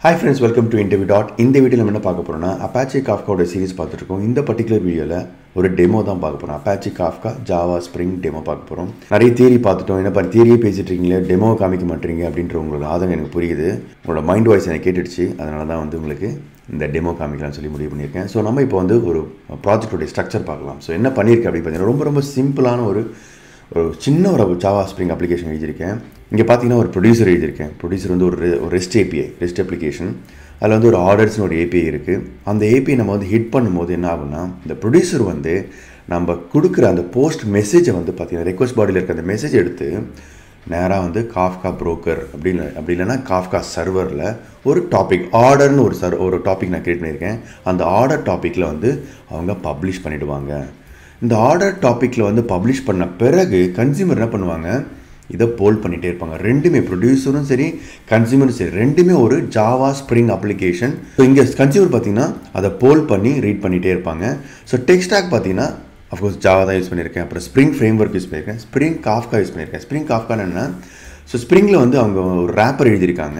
hi friends welcome to interview dot இந்த video நம்ம என்ன பார்க்க போகிறோம்னா அப்பாச்சி காஃப்காவோட சீரிஸ் பார்த்துருக்கோம் இந்த பர்டிகுலர் வீடியோவில் ஒரு டெமோ தான் பார்க்க போகிறோம் Apache Kafka Java Spring demo பார்க்க போகிறோம் நிறைய தியரி பார்த்துட்டோம் என்ன பாரு தியரியே பேசிட்டு இருக்கீங்களே டெமோ காமிக்க மாட்டீங்க அப்படின்ற உங்களோட ஆதங்கம் எனக்கு புரியுது உங்களோட மைண்ட் வாய்ஸ் எனக்கு கேட்டுடுச்சு அதனால தான் வந்து உங்களுக்கு இந்த டெமோ காமிக்கலாம்னு சொல்லி முடிவு பண்ணியிருக்கேன் ஸோ நம்ம இப்போ வந்து ஒரு ப்ராஜெக்டோடைய ஸ்ட்ரக்சர் பார்க்கலாம் ஸோ என்ன பண்ணியிருக்கேன் அப்படின்னு பார்த்தீங்கன்னா ரொம்ப ரொம்ப சிம்பிளான ஒரு ஒரு சின்ன ஒரு ஜாவா ஸ்ப்ரிங் அப்ளிகேஷன் எழுதியிருக்கேன் இங்கே பார்த்தீங்கன்னா ஒரு ப்ரொடியூசர் எழுதியிருக்கேன் ப்ரொடியூசர் வந்து ஒரு re- ஒரு ரெஸ்ட் ஏபிஐ ரெஸ்ட் அப்ளிகேஷன் அதில் வந்து ஒரு ஆர்டர்ஸ்னு ஒரு ஏபிஐ இருக்குது அந்த ஏபிஐ நம்ம வந்து ஹிட் பண்ணும்போது என்ன ஆகும்னா இந்த ப்ரொடியூசர் வந்து நம்ம கொடுக்குற அந்த போஸ்ட் மெசேஜை வந்து பார்த்தீங்கன்னா ரெக்வஸ்ட் பாடியில் இருக்க அந்த மெசேஜ் எடுத்து நேராக வந்து காஃப்கா புரோக்கர் அப்படின்னு அப்படி இல்லைன்னா காஃப்கா சர்வரில் ஒரு டாபிக் ஆர்டர்னு ஒரு சர் ஒரு டாபிக் நான் கிரியேட் பண்ணியிருக்கேன் அந்த ஆர்டர் டாப்பிக்கில் வந்து அவங்க பப்ளிஷ் பண்ணிடுவாங்க இந்த ஆர்டர் டாப்பிக்கில் வந்து பப்ளிஷ் பண்ண பிறகு கன்சியூமர் என்ன பண்ணுவாங்க இதை போல் பண்ணிகிட்டே இருப்பாங்க ரெண்டுமே ப்ரொடியூசரும் சரி கன்சியூமரும் சரி ரெண்டுமே ஒரு ஜாவா ஸ்ப்ரிங் அப்ளிகேஷன் ஸோ இங்கே கன்சியூமர் பார்த்தீங்கன்னா அதை போல் பண்ணி ரீட் பண்ணிகிட்டே இருப்பாங்க ஸோ டெக்ஸ்டாக் பார்த்தீங்கன்னா அஃப்கோர்ஸ் ஜாவா தான் யூஸ் பண்ணியிருக்கேன் அப்புறம் ஸ்ப்ரிங் ஃப்ரேம் ஒர்க் யூஸ் பண்ணியிருக்கேன் ஸ்ப்ரிங் காஃப்கா யூஸ் பண்ணியிருக்கேன் ஸ்ப்ரிங் காஃப்கான்னு என்ன ஸோ ஸ்ப்ரிங்கில் வந்து அவங்க ஒரு ரேப்பர் எழுதியிருக்காங்க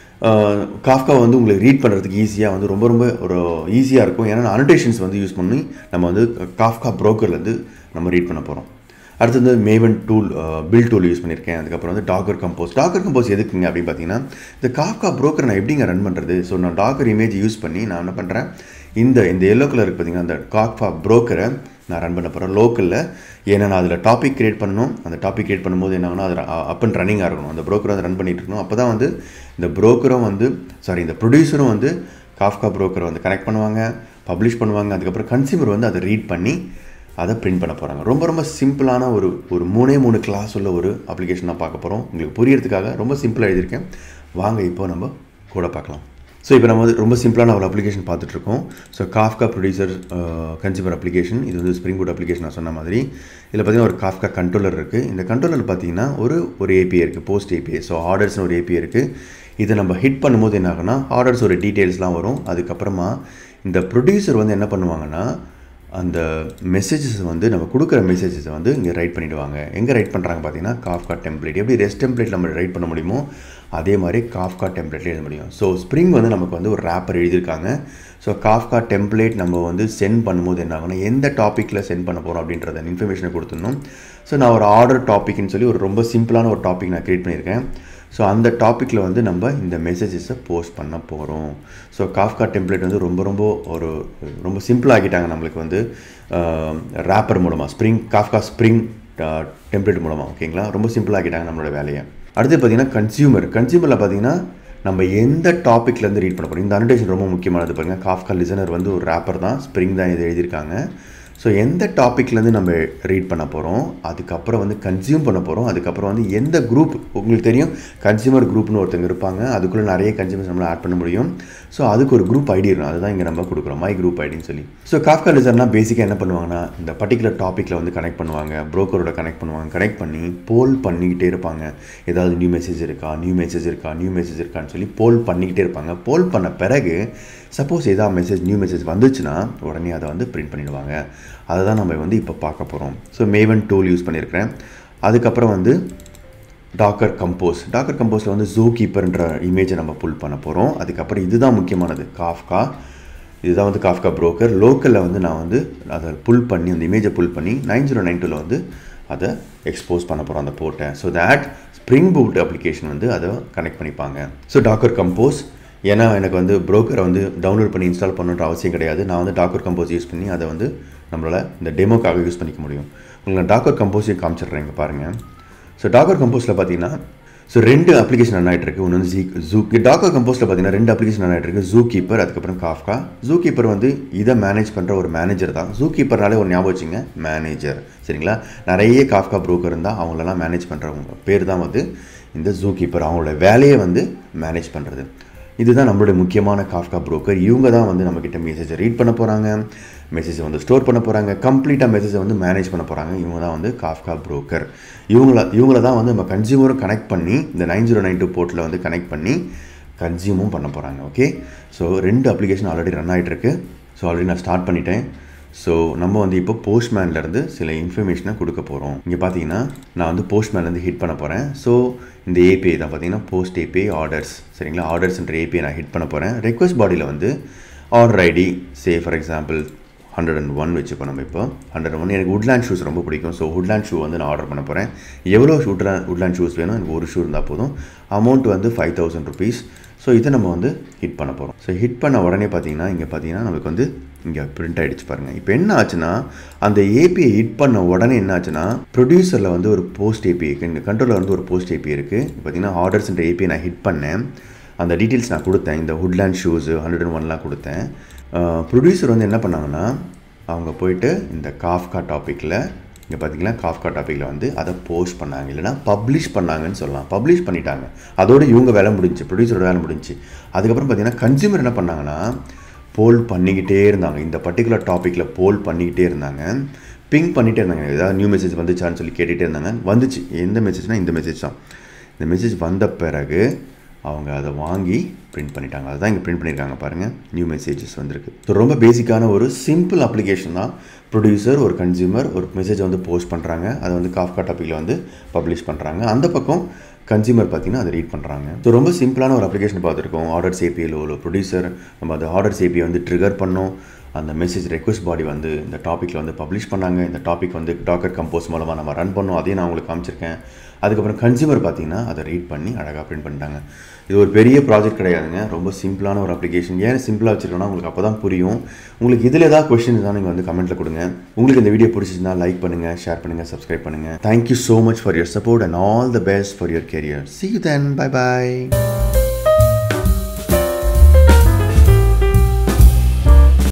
காஃப்கா வந்து உங்களுக்கு ரீட் பண்ணுறதுக்கு ஈஸியாக வந்து ரொம்ப ரொம்ப ஒரு ஈஸியாக இருக்கும் ஏன்னா அனோடேஷன்ஸ் வந்து யூஸ் பண்ணி நம்ம வந்து காஃப்கா ப்ரோக்கர்லேருந்து நம்ம ரீட் பண்ண போகிறோம் அடுத்து வந்து Maven tool build tool use பண்ணியிருக்கேன் அதுக்கப்புறம் வந்து டாக்கர் கம்போஸ் டாக்கர் கம்போஸ் எதுக்குங்க அப்படின்னு பார்த்தீங்கன்னா இந்த காஃப்கா ப்ரோக்கர் நான் எப்படிங்க ரன் பண்ணுறது ஸோ நான் டாக்கர் இமேஜ் யூஸ் பண்ணி நான் என்ன பண்ணுறேன் இந்த இந்த எல்லோ கலர் இருக்கு பார்த்தீங்கன்னா அந்த காஃப்கா ப்ரோக்கரை நான் ரன் பண்ண போகிறேன் லோக்கலில் ஏன்னா நான் அதில் டாபிக் கிரியேட் பண்ணணும் அந்த டாபிக் கிரியேட் பண்ணும்போது என்ன ஆகும்னா அது அப் அண்ட் ரன்னிங்காக இருக்கணும் அந்த ப்ரோக்கரை வந்து ரன் பண்ணிட்டு இருக்கணும் அப்போ தான் வந்து இந்த ப்ரோக்கரும் வந்து சாரி இந்த ப்ரொடியூசரும் வந்து காஃப்கா ப்ரோக்கரை வந்து கனெக்ட் பண்ணுவாங்க பப்ளிஷ் பண்ணுவாங்க அதுக்கப்புறம் கன்சியூமர் வந்து அதை ரீட் பண்ணி அதை பிரிண்ட் பண்ண போகிறாங்க ரொம்ப ரொம்ப சிம்பிளான ஒரு ஒரு மூணே மூணு கிளாஸ் உள்ள ஒரு அப்ளிகேஷன் தான் பார்க்க போகிறோம் உங்களுக்கு புரியறதுக்காக ரொம்ப சிம்பிளாக எழுதியிருக்கேன் வாங்க இப்போ நம்ம கூட பார்க்கலாம் ஸோ இப்போ நம்ம வந்து ரொம்ப சிம்பிளான ஒரு அப்ளிகேஷன் பார்த்துட்ருக்கோம் so Kafka producer consumer application இது வந்து ஸ்ப்ரிங் குட் அப்ளிகேஷன் நான் சொன்ன மாதிரி இதில் பார்த்தீங்கன்னா ஒரு காஃப்கா கண்ட்ரோலர் இருக்குது இந்த கண்ட்ரோலர் பார்த்தீங்கன்னா ஒரு ஒரு ஏபிஐ இருக்குது போஸ்ட் ஏபிஐ ஸோ ஆர்டர்ஸ்னு ஒரு ஏபிஐ இருக்குது இதை நம்ம ஹிட் பண்ணும்போது என்ன ஆகும்னா ஆர்டர்ஸ் ஒரு டீட்டெயில்ஸ்லாம் வரும் அதுக்கப்புறமா இந்த ப்ரொடியூசர் வந்து என்ன பண்ணுவாங்கன்னா அந்த மெசேஜஸ் வந்து நம்ம கொடுக்குற மெசேஜஸை வந்து இங்கே ரைட் பண்ணிவிடுவாங்க எங்கே ரைட் பண்ணுறாங்க பார்த்தீங்கன்னா காஃப்கா டெம்ப்ளேட் எப்படி ரெஸ்ட் டெம்ப்ளேட் நம்ம ரைட் பண்ண முடியுமோ அதே மாதிரி காஃப்கா டெம்ப்ளேட்லேயே எழுத முடியும் ஸோ ஸ்ப்ரிங் வந்து நமக்கு வந்து ஒரு ரேப்பர் எழுதியிருக்காங்க ஸோ காஃப்கா டெம்ப்ளேட் நம்ம வந்து சென்ட் பண்ணும்போது என்ன ஆகும்னா எந்த டாப்பிக்கில் சென்ட் பண்ண போகிறோம் அப்படின்றத இன்ஃபர்மேஷனை கொடுத்துடணும் ஸோ நான் ஒரு ஆர்டர் டாபிக்னு சொல்லி ஒரு ரொம்ப சிம்பிளான ஒரு டாபிக் நான் க்ரியேட் பண்ணியிருக்கேன் ஸோ அந்த டாப்பிக்கில் வந்து நம்ம இந்த மெசேஜஸை போஸ்ட் பண்ண போகிறோம் ஸோ காஃப்கா டெம்ப்ளேட் வந்து ரொம்ப ரொம்ப ஒரு ரொம்ப சிம்பிள் ஆக்கிட்டாங்க நம்மளுக்கு வந்து ரேப்பர் மூலமாக ஸ்ப்ரிங் காஃப்கா ஸ்ப்ரிங் டெம்ப்ளேட் மூலமாக ஓகேங்களா ரொம்ப சிம்பிள் ஆக்கிட்டாங்க நம்மளோட வேலையை அடுத்து பார்த்தீங்கன்னா கன்சியூமர் கன்சியூமரில் பார்த்தீங்கன்னா நம்ம எந்த டாப்பிக்லேருந்து ரீட் பண்ண போகிறோம் இந்த அனோடேஷன் ரொம்ப முக்கியமானது பாருங்கள் காஃப்கா லிசனர் வந்து ஒரு ரேப்பர் தான் ஸ்ப்ரிங் தான் இது எழுதியிருக்காங்க ஸோ எந்த டாப்பிக்லேருந்து நம்ம ரீட் பண்ண போகிறோம் அதுக்கப்புறம் வந்து கன்சியூம் பண்ண போகிறோம் அதுக்கப்புறம் வந்து எந்த குரூப் உங்களுக்கு தெரியும் கன்சியூமர் குரூப்னு ஒருத்தங்க இருப்பாங்க அதுக்குள்ளே நிறைய கன்சியூமர்ஸ் நம்மளால் ஆட் பண்ண முடியும் ஸோ அதுக்கு ஒரு குரூப் ஐடி இருக்கும் அதுதான் இங்கே நம்ம கொடுக்குறோம் மை குரூப் ஐடின்னு சொல்லி ஸோ காஃப்கா லிசர்னா பேசிக்காக என்ன பண்ணுவாங்கன்னா இந்த பர்டிகுலர் டாப்பிக்கில் வந்து கனெக்ட் பண்ணுவாங்க ப்ரோக்கரோட கனெக்ட் பண்ணுவாங்க கனெக்ட் பண்ணி போல் பண்ணிக்கிட்டே இருப்பாங்க ஏதாவது நியூ மெசேஜ் இருக்கா நியூ மெசேஜ் இருக்கா நியூ மெசேஜ் இருக்கான்னு சொல்லி போல் பண்ணிக்கிட்டே இருப்பாங்க போல் பண்ண பிறகு சப்போஸ் ஏதாவது மெசேஜ் நியூ மெசேஜ் வந்துச்சுன்னா உடனே அதை வந்து பிரிண்ட் பண்ணிடுவாங்க அதை தான் நம்ம வந்து இப்போ பார்க்க போகிறோம் ஸோ மேவன் டூல் யூஸ் பண்ணியிருக்கிறேன் அதுக்கப்புறம் வந்து டாக்கர் கம்போஸ் டாக்கர் கம்போஸில் வந்து ஜூ கீப்பர்ன்ற இமேஜை நம்ம புல் பண்ண போகிறோம் அதுக்கப்புறம் இதுதான் முக்கியமானது காஃப்கா இதுதான் வந்து காஃப்கா ப்ரோக்கர் லோக்கலில் வந்து நான் வந்து அதை புல் பண்ணி அந்த இமேஜை புல் பண்ணி நைன் ஜீரோ நைன் டூவில் வந்து அதை எக்ஸ்போஸ் பண்ண போகிறோம் அந்த போர்ட்டை so that Spring Boot application வந்து அதை கனெக்ட் பண்ணிப்பாங்க ஸோ டாக்கர் கம்போஸ் ஏன்னா எனக்கு வந்து ப்ரோக்கரை வந்து டவுன்லோட் பண்ணி இன்ஸ்டால் பண்ணுன்ற அவசியம் கிடையாது நான் வந்து டாக்கர் கம்போஸ் யூஸ் பண்ணி அதை வந்து நம்மளால் இந்த டெமோக்காக யூஸ் பண்ணிக்க முடியும் உங்களுக்கு நான் டாக்கர் கம்போஸையும் காமிச்சிடுறேன் இங்கே பாருங்கள் ஸோ டாக்கர் கம்போஸில் பார்த்தீங்கன்னா ஸோ ரெண்டு அப்ளிகேஷன் ரன் ஆகிட்டு இருக்கு ஒன்று வந்து ஜீ ஜூ டாக்கர் கம்போஸில் பார்த்தீங்கன்னா ரெண்டு அப்ளிகேஷன் ரன் ஆகிட்டு இருக்கு ஜூ கீப்பர் அதுக்கப்புறம் காஃப்கா ஜூ கீப்பர் வந்து இதை மேனேஜ் பண்ணுற ஒரு மேனேஜர் தான் ஜூ கீப்பர்னாலே ஒரு ஞாபகம் வச்சுங்க மேனேஜர் சரிங்களா நிறைய காஃப்கா ப்ரோக்கர் இருந்தால் அவங்களெல்லாம் மேனேஜ் பண்ணுறவங்க பேர் தான் வந்து இந்த ஜூ கீப்பர் அவங்களோட வேலையை வந்து மேனேஜ் பண்ணுறது இதுதான் நம்மளுடைய முக்கியமான காஃப்கா ப்ரோக்கர் இவங்க தான் வந்து நம்மக்கிட்ட மெசேஜை ரீட் பண்ண போகிறாங்க மெசேஜை வந்து ஸ்டோர் பண்ண போகிறாங்க கம்ப்ளீட்டாக மெசேஜை வந்து மேனேஜ் பண்ண போகிறாங்க இவங்க தான் வந்து காஃப்கா ப்ரோக்கர் இவங்கள இவங்கள தான் வந்து நம்ம கன்சியூமரும் கனெக்ட் பண்ணி இந்த நைன் ஜீரோ நைன் டூ போர்ட்டில் வந்து கனெக்ட் பண்ணி கன்சியூமும் பண்ண போகிறாங்க ஓகே ஸோ ரெண்டு அப்ளிகேஷன் ஆல்ரெடி ரன் ஆகிட்டு இருக்கு ஸோ ஆல்ரெடி நான் ஸ்டார்ட் பண்ணிட்டேன் ஸோ நம்ம வந்து இப்போ போஸ்ட்மேன்லேருந்து சில இன்ஃபர்மேஷனை கொடுக்க போகிறோம் இங்கே பார்த்தீங்கன்னா நான் வந்து போஸ்ட்மேன்லேருந்து ஹிட் பண்ண போகிறேன் ஸோ இந்த ஏபிஐ தான் பார்த்தீங்கன்னா போஸ்ட் ஏபிஐ ஆர்டர்ஸ் சரிங்களா ஆர்டர்ஸ்ன்ற ஏபிஐ நான் ஹிட் பண்ண போகிறேன் ரெக்வஸ்ட் பாடியில் வந்து order ID say for example hundred and one வச்சுப்போம் நம்ம இப்போ ஹண்ட்ரட் ஒன் எனக்கு உட்லேண்ட் ஷூஸ் ரொம்ப பிடிக்கும் ஸோ உட்லேண்ட் ஷூ வந்து நான் ஆர்டர் பண்ண போகிறேன் எவ்வளோ உட்லேண்ட் உட்லேண்ட் ஷூஸ் வேணும் எனக்கு ஒரு ஷூ இருந்தால் போதும் அமௌண்ட் வந்து ஃபைவ் தௌசண்ட் ருபீஸ் ஸோ இதை நம்ம வந்து ஹிட் பண்ண போகிறோம் ஸோ ஹிட் பண்ண உடனே பார்த்தீங்கன்னா இங்கே பார்த்தீங்கன்னா நமக்கு வந்து இங்கே பிரிண்ட் ஆகிடுச்சு பாருங்கள் இப்போ என்ன ஆச்சுன்னா அந்த ஏபிஐ ஹிட் பண்ண உடனே என்ன ஆச்சுன்னா ப்ரொடியூசரில் வந்து ஒரு போஸ்ட் ஏபிஐ இந்த கண்ட்ரோலில் வந்து ஒரு போஸ்ட் ஏபிஐ இருக்குது பார்த்தீங்கன்னா ஆர்டர்ஸ்ன்ற ஏபிஐ நான் ஹிட் பண்ணேன் அந்த டீட்டெயில்ஸ் நான் கொடுத்தேன் இந்த ஹுட்லேண்ட் ஷூஸு ஹண்ட்ரட் அண்ட் ஒன்லாம் கொடுத்தேன் ப்ரொடியூசர் வந்து என்ன பண்ணாங்கன்னா அவங்க போயிட்டு இந்த காஃப்கா டாப்பிக்கில் இங்கே பார்த்தீங்கன்னா காஃப்கா டாப்பிக்கில் வந்து அதை போஸ்ட் பண்ணாங்க இல்லைனா பப்ளிஷ் பண்ணாங்கன்னு சொல்லலாம் பப்ளிஷ் பண்ணிட்டாங்க அதோட இவங்க வேலை முடிஞ்சு ப்ரொடியூசரோட வேலை முடிஞ்சு அதுக்கப்புறம் பார்த்தீங்கன்னா கன்சியூமர் என்ன பண்ணாங்கன்னா போல் பண்ணிக்கிட்டே இருந்தாங்க இந்த பர்டிகுலர் டாப்பிக்கில் போல் பண்ணிக்கிட்டே இருந்தாங்க பிங் பண்ணிகிட்டே இருந்தாங்க ஏதாவது நியூ மெசேஜ் வந்துச்சான்னு சொல்லி கேட்டுகிட்டே இருந்தாங்க வந்துச்சு எந்த மெசேஜ்னால் இந்த மெசேஜ் தான் இந்த மெசேஜ் வந்த பிறகு அவங்க அதை வாங்கி பிரிண்ட் பண்ணிட்டாங்க அதுதான் இங்கே பிரிண்ட் பண்ணியிருக்காங்க பாருங்கள் நியூ மெசேஜஸ் வந்திருக்கு ஸோ ரொம்ப பேசிக்கான ஒரு சிம்பிள் அப்ளிகேஷன் தான் ப்ரொடியூசர் ஒரு கன்சியூமர் ஒரு மெசேஜை வந்து போஸ்ட் பண்ணுறாங்க அதை வந்து காஃப்கா டாப்பிக்கில் வந்து பப்ளிஷ் பண்ணுறாங்க அந்த பக்கம் கன்சியூமர் பார்த்தீங்கன்னா அதை ரீட் பண்ணுறாங்க ஸோ ரொம்ப சிம்பிளான ஒரு அப்ளிகேஷன் பார்த்துருக்கோம் ஆர்டர் சேபியில் உள்ள ப்ரொடியூசர் நம்ம அந்த ஆர்டர் சேபியை வந்து ட்ரிகர் பண்ணோம் அந்த மெசேஜ் ரெக்வஸ்ட் பாடி வந்து இந்த டாப்பிக்கில் வந்து பப்ளிஷ் பண்ணாங்க இந்த டாபிக் வந்து டாக்கர் கம்போஸ் மூலமாக நம்ம ரன் பண்ணோம் அதையும் நான் உங்களுக்கு காமிச்சிருக்கேன் அதுக்கப்புறம் கன்சியூமர் பார்த்தீங்கன்னா அதை ரீட் பண்ணி அழகாக பிரிண்ட் பண்ணிட்டாங்க இது ஒரு பெரிய ப்ராஜெக்ட் கிடையாதுங்க ரொம்ப சிம்பிளான ஒரு அப்ளிகேஷன் ஏன் சிம்பிளாக வச்சுருக்கோன்னா உங்களுக்கு அப்போ தான் புரியும் உங்களுக்கு இதில் ஏதாவது கொஸ்டின் தான் நீங்கள் வந்து கமெண்ட்டில் கொடுங்க உங்களுக்கு இந்த வீடியோ பிடிச்சிருந்தா லைக் பண்ணுங்கள் ஷேர் பண்ணுங்கள் சப்ஸ்கிரைப் பண்ணுங்கள் thank you so much for your support and all the best for your career see you then bye bye